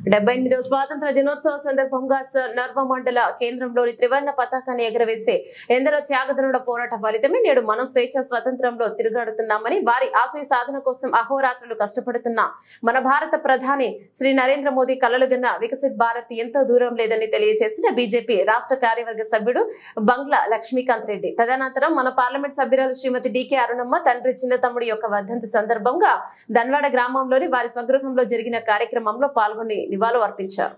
డెబ్బై ఎనిమిదవ స్వాతంత్ర దినోత్సవ సందర్భంగా స- నర్వ మండల కేంద్రంలోని త్రివర్ణ పతాకాన్ని ఎగరవేసే ఎందరో త్యాగదనుల పోరాట ఫలితమే నేడు మనం స్వేచ్ఛ స్వతంత్రంలో తిరుగాడుతున్నామని వారి ఆశయ సాధన కోసం అహోరాత్రులు కష్టపడుతున్న మన భారత ప్రధాని శ్రీ నరేంద్ర మోదీ కలలుగన్న వికసిత్ భారత్ ఎంతో దూరం లేదని తెలియజేసిన బీజేపీ రాష్ట్ర కార్యవర్గ సభ్యుడు బంగ్లా లక్ష్మీకాంత్ రెడ్డి తదనంతరం మన పార్లమెంట్ సభ్యురాలు శ్రీమతి డికే అరుణమ్మ తండ్రి చిన్న తమ్ముడి యొక్క వర్ధంతి సందర్భంగా ధన్వాడ గ్రామంలోని వారి స్వగృహంలో జరిగిన కార్యక్రమంలో పాల్గొని నివాళులు అర్పించారు